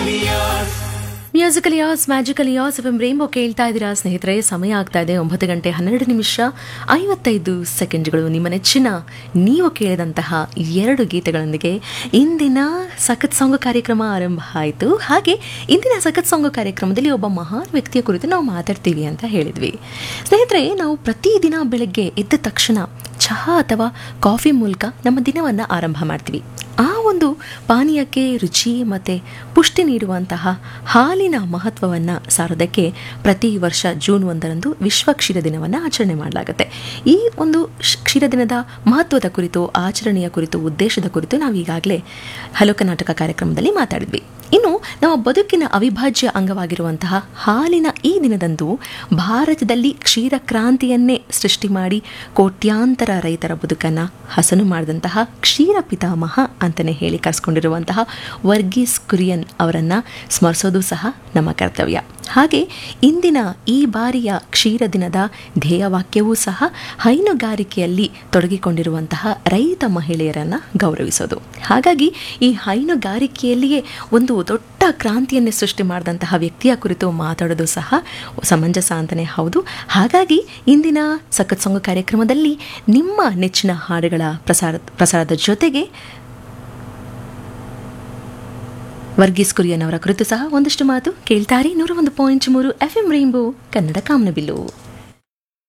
musical as magical as F M Rainbow ಕೇಳ್ತಾ ಇದ್ದೀರಾ ಸ್ನೇಹಿತರೆ ಸಮಯ ಆಗ್ತಾ ಇದೆ ಒಂಬತ್ತು ಗಂಟೆ ಹನ್ನೆರಡು ನಿಮಿಷ ಐವತ್ತೈದು ಸೆಕೆಂಡ್ಗಳು ನಿಮ್ಮ ನೆಚ್ಚಿನ ನೀವು ಕೇಳಿದಂತಹ ಎರಡು ಗೀತೆಗಳೊಂದಿಗೆ ಇಂದಿನ ಸಖತ್ ಸಾಂಗ್ ಕಾರ್ಯಕ್ರಮ ಆರಂಭ ಆಯಿತು ಹಾಗೆ ಇಂದಿನ ಸಖತ್ ಸಾಂಗ್ ಕಾರ್ಯಕ್ರಮದಲ್ಲಿ ಒಬ್ಬ ಮಹಾನ್ ವ್ಯಕ್ತಿಯ ಕುರಿತು ನಾವು ಮಾತಾಡ್ತೀವಿ ಅಂತ ಹೇಳಿದ್ವಿ ಸ್ನೇಹಿತರೆ ನಾವು ಪ್ರತಿದಿನ ಬೆಳಗ್ಗೆ ಎದ್ದ ತಕ್ಷಣ ಚಹಾ ಅಥವಾ ಕಾಫಿ ಮೂಲಕ ನಮ್ಮ ದಿನವನ್ನು ಆರಂಭ ಮಾಡ್ತೀವಿ ಆ ಒಂದು ಪಾನೀಯಕ್ಕೆ ರುಚಿ ಮತ್ತು ಪುಷ್ಟಿ ನೀಡುವಂತಹ ಹಾಲಿನ ಮಹತ್ವವನ್ನು ಸಾರೋದಕ್ಕೆ ಪ್ರತಿ ವರ್ಷ ಜೂನ್ ಒಂದರಂದು ವಿಶ್ವ ಕ್ಷೀರ ದಿನವನ್ನು ಆಚರಣೆ ಮಾಡಲಾಗುತ್ತೆ ಈ ಒಂದು ಶ್- ಕ್ಷೀರ ದಿನದ ಮಹತ್ವದ ಕುರಿತು ಆಚರಣೆಯ ಕುರಿತು ಉದ್ದೇಶದ ಕುರಿತು ನಾವು ಈಗಾಗಲೇ ಹಲೋ ಕರ್ನಾಟಕ ಕಾರ್ಯಕ್ರಮದಲ್ಲಿ ಮಾತಾಡಿದ್ವಿ ಇನ್ನು ನಮ್ಮ ಬದುಕಿನ ಅವಿಭಾಜ್ಯ ಅಂಗವಾಗಿರುವಂತಹ ಹಾಲಿನ ಈ ದಿನದಂದು ಭಾರತದಲ್ಲಿ ಕ್ಷೀರ ಕ್ರಾಂತಿಯನ್ನೇ ಸೃಷ್ಟಿ ಮಾಡಿ ಕೋಟ್ಯಾಂತರ ರೈತರ ಬದುಕನ್ನು ಹಸನು ಮಾಡಿದಂತಹ ಕ್ಷೀರ ಪಿತಾಮಹ ಅಂತಲೇ ಹೇಳಿ ಕರೆಸ್ಕೊಂಡಿರುವಂತಹ ವರ್ಗೀಸ್ ಕುರಿಯನ್ ಅವರನ್ನು ಸ್ಮರಿಸೋದು ಸಹ ನಮ್ಮ ಕರ್ತವ್ಯ ಹಾಗೆ ಇಂದಿನ ಈ ಬಾರಿಯ ಕ್ಷೀರ ದಿನದ ಧ್ಯೇಯವಾಕ್ಯವೂ ಸಹ ಹೈನುಗಾರಿಕೆಯಲ್ಲಿ ತೊಡಗಿಕೊಂಡಿರುವಂತಹ ರೈತ ಮಹಿಳೆಯರನ್ನು ಗೌರವಿಸೋದು ಹಾಗಾಗಿ ಈ ಹೈನುಗಾರಿಕೆಯಲ್ಲಿಯೇ ಒಂದು ದೊಡ್ಡ ಕ್ರಾಂತಿಯನ್ನೇ ಸೃಷ್ಟಿ ಮಾಡಿದಂತಹ ವ್ಯಕ್ತಿಯ ಕುರಿತು ಮಾತಾಡೋದು ಸಹ ಸಮಂಜಸ ಅಂತಲೇ ಹೌದು ಹಾಗಾಗಿ ಇಂದಿನ ಸಖತ್ ಸಾಂಗ್ ಕಾರ್ಯಕ್ರಮದಲ್ಲಿ ನಿಮ್ಮ ನೆಚ್ಚಿನ ಹಾಡುಗಳ ಪ್ರಸಾರ ಪ್ರಸಾರದ ಜೊತೆಗೆ ವರ್ಗೀಸ್ ಕುರಿಯನ್ ಅವರ ಕುರಿತು ಸಹ ಒಂದಷ್ಟು ಮಾತು ಕೇಳ್ತಾರೆ ನೂರ ಒಂದು ಪಾಯಿಂಟ್ ಮೂರು ಎಫ್ ಎಂ ರೈನ್ಬೋ ಕನ್ನಡ ಕಾಮನಬಿಲ್ಲು